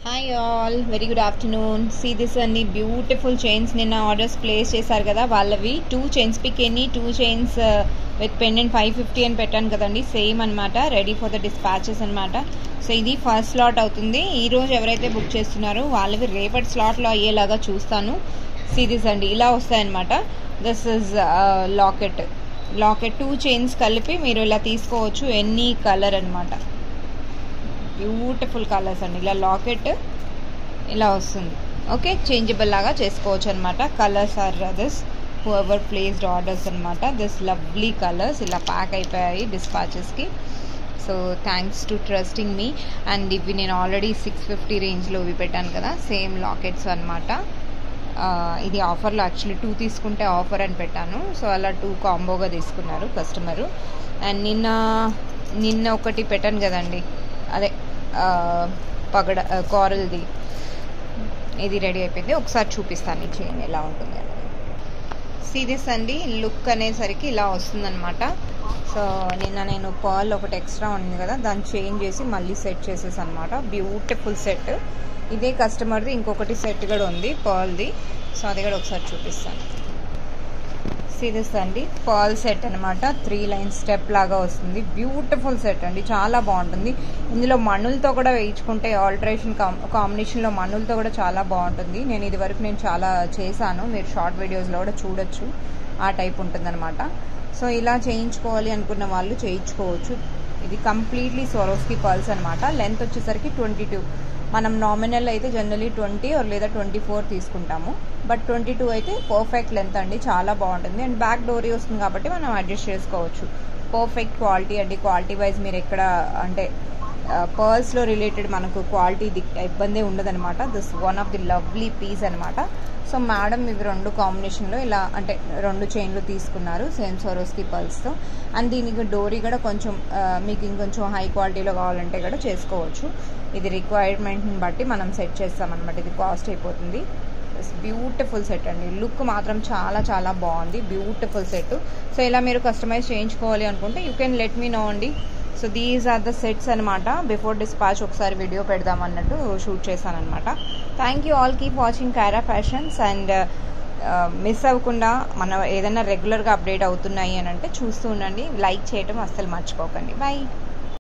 hi all very good afternoon see this అన్ని beautiful chains నిన్న orders place చేశారు కదా వాళ్ళవి టూ చైన్స్ పిక్ ఎన్ని two chains with pendant five fifty అని పెట్టాను కదండి సేమ్ అనమాట రెడీ ఫర్ ద డిస్పాచెస్ అనమాట సో ఇది ఫస్ట్ స్లాట్ అవుతుంది ఈ రోజు ఎవరైతే బుక్ చేస్తున్నారో వాళ్ళవి రేపటి స్లాట్లో అయ్యేలాగా చూస్తాను సీ దిస్ అండి ఇలా వస్తాయన్నమాట this is locket locket two chains కలిపి మీరు ఇలా తీసుకోవచ్చు ఎనీ కలర్ అనమాట బ్యూటిఫుల్ కలర్స్ అండి ఇలా లాకెట్ ఇలా వస్తుంది ఓకే చేంజబుల్ లాగా చేసుకోవచ్చు అనమాట colours are this whoever placed orders అనమాట దిస్ లవ్లీ కలర్స్ ఇలా ప్యాక్ అయిపోయాయి డిస్పాచెస్కి సో థ్యాంక్స్ టు ట్రస్టింగ్ మీ అండ్ ఇవి నేను ఆల్రెడీ సిక్స్ ఫిఫ్టీ రేంజ్లో ఇవి పెట్టాను కదా సేమ్ లాకెట్స్ అనమాట ఇది ఆఫర్లో యాక్చువల్లీ టూ తీసుకుంటే ఆఫర్ అని పెట్టాను సో అలా టూ కాంబోగా తీసుకున్నారు కస్టమరు అండ్ నిన్న నిన్న ఒకటి పెట్టాను కదండి అదే పగడ కోరల్ది ఇది రెడీ అయిపోయింది ఒకసారి చూపిస్తాను ఈ చైన్ ఎలా ఉంటుంది అనేది సీరియస్ అండి లుక్ అనేసరికి ఇలా వస్తుందన్నమాట సో నిన్న నేను పర్ల్ ఒకటి ఎక్స్ట్రా ఉంది కదా దాన్ని చేంజ్ చేసి మళ్ళీ సెట్ చేసేసి అనమాట బ్యూటిఫుల్ సెట్ ఇదే కస్టమర్ది ఇంకొకటి సెట్ కూడా ఉంది పర్ల్ది సో అది కూడా ఒకసారి చూపిస్తాను సీరియస్ అండి పర్ల్ సెట్ అనమాట త్రీ లైన్ స్టెప్ లాగా వస్తుంది బ్యూటిఫుల్ సెట్ అండి చాలా బాగుంటుంది ఇందులో మణులతో కూడా వేయించుకుంటే ఆల్టరేషన్ కాంబినేషన్లో మణులతో కూడా చాలా బాగుంటుంది నేను ఇది వరకు నేను చాలా చేశాను మీరు షార్ట్ వీడియోస్లో కూడా చూడొచ్చు ఆ టైప్ ఉంటుందన్నమాట సో ఇలా చేయించుకోవాలి అనుకున్న వాళ్ళు చేయించుకోవచ్చు ఇది కంప్లీట్లీ సొరోస్కి పర్ల్స్ అనమాట లెంత్ వచ్చేసరికి ట్వంటీ టూ మనం నామినల్ అయితే జనరలీ ట్వంటీ లేదా ట్వంటీ ఫోర్ తీసుకుంటాము బట్ ట్వంటీ టూ అయితే పర్ఫెక్ట్ లెంత్ అండి చాలా బాగుంటుంది అండ్ బ్యాక్ డోరీ వస్తుంది కాబట్టి మనం అడ్జస్ట్ చేసుకోవచ్చు పర్ఫెక్ట్ క్వాలిటీ అండి క్వాలిటీ వైజ్ మీరు ఎక్కడ అంటే పర్ల్స్లో రిలేటెడ్ మనకు క్వాలిటీ ఇబ్బంది ఉండదన్నమాట this one of the lovely piece అనమాట సో మేడం ఇవి రెండు కాంబినేషన్లో ఇలా అంటే రెండు చైన్లు తీసుకున్నారు సేమ్ సోరోస్కి పర్ల్స్తో అండ్ దీనికి డోరీ కూడా కొంచెం మీకు ఇంకొంచెం హై క్వాలిటీలో కావాలంటే కూడా చేసుకోవచ్చు ఇది రిక్వైర్మెంట్ని బట్టి మనం సెట్ చేస్తామన్నమాట ఇది కాస్ట్ అయిపోతుంది బ్యూటిఫుల్ సెట్ అండి లుక్ మాత్రం చాలా చాలా బాగుంది బ్యూటిఫుల్ సెట్ సో ఇలా మీరు కస్టమైజ్ చేయించుకోవాలి అనుకుంటే you can let me know అండి so these are the sets అనమాట బిఫోర్ డిస్పాచ్ ఒకసారి వీడియో పెడదాం అన్నట్టు షూట్ చేశాను అనమాట thank you all keep watching Kaira fashions and miss అవ్వకుండా మనం ఏదైనా రెగ్యులర్గా అప్డేట్ అవుతున్నాయి అని అంటే చూస్తూ ఉండండి లైక్ చేయడం అస్సలు మర్చిపోకండి బాయ్